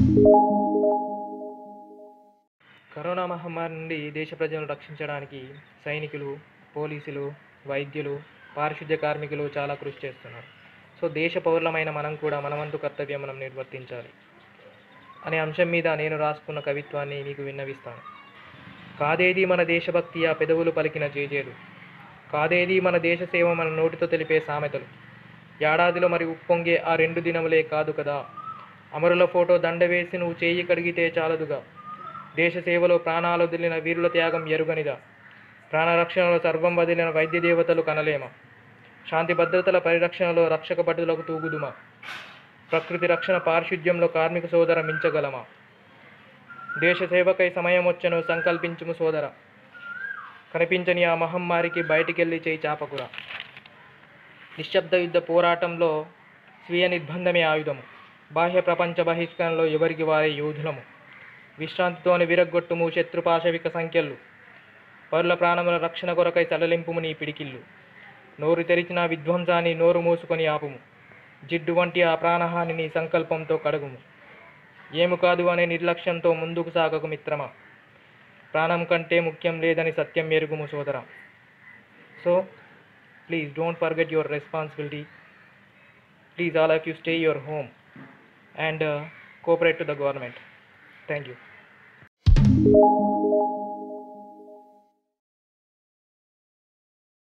corona మహమ్మారి నుండి దేశ ప్రజలను రక్షించడానికి సైనికులు పోలీసులు వైద్యులు పారిశుద్ధ్య కార్మికులు చాలా కృషి చేస్తున్నారు సో దేశ పౌరులమైన మనం కూడా మనవంతు కర్తవ్యం మనం నిర్వర్తించాలి అనే అంశం మీద నేను రాసుకున్న కవిత్వాన్ని మీకు విన్నవిస్తాను కాదేది మన దేశభక్తి ఆ పెదవులు పలికిన జేజేలు కాదేది మన దేశ సేవ మన నోటితో తెలిపే సామెతలు ఏడాదిలో మరి ఉప్పొంగే ఆ రెండు దినములే కాదు కదా అమరుల ఫోటో దండ వేసి నువ్వు చేయి కడిగితే చాలదుగా దేశ సేవలో ప్రాణాలు వదిలిన వీరుల త్యాగం ఎరుగనిదా ప్రాణరక్షణలో సర్వం వదిలిన వైద్య దేవతలు కనలేమా శాంతి భద్రతల పరిరక్షణలో రక్షక భటులకు తూగుదుమా ప్రకృతి రక్షణ పారిశుద్ధ్యంలో కార్మిక సోదర మించగలమా దేశ సేవకై సమయం వచ్చను సంకల్పించుము సోదర కనిపించని ఆ మహమ్మారికి బయటికెళ్ళి చేయి చాపకురా నిశ్శబ్ద యుద్ధ పోరాటంలో స్వీయ నిర్బంధమే ఆయుధము బాహ్య ప్రపంచ బహిష్కరణలో ఎవరికి వారే యోధులము విశ్రాంతితోని విరగ్గొట్టుము శత్రుపాశవిక సంఖ్యలు పరుల ప్రాణముల రక్షణ కొరకై తలలింపుము నీ పిడికిళ్ళు నోరు తెరిచిన విధ్వంసాన్ని నోరు మూసుకొని ఆపుము జిడ్డు వంటి ఆ ప్రాణహాని నీ సంకల్పంతో కడుగుము ఏము కాదు అనే నిర్లక్ష్యంతో ముందుకు సాగకు మిత్రమా ప్రాణం కంటే ముఖ్యం లేదని సత్యం ఎరుగుము సోదరా so please don't forget your responsibility please all of you stay your home and cooperate to the government thank you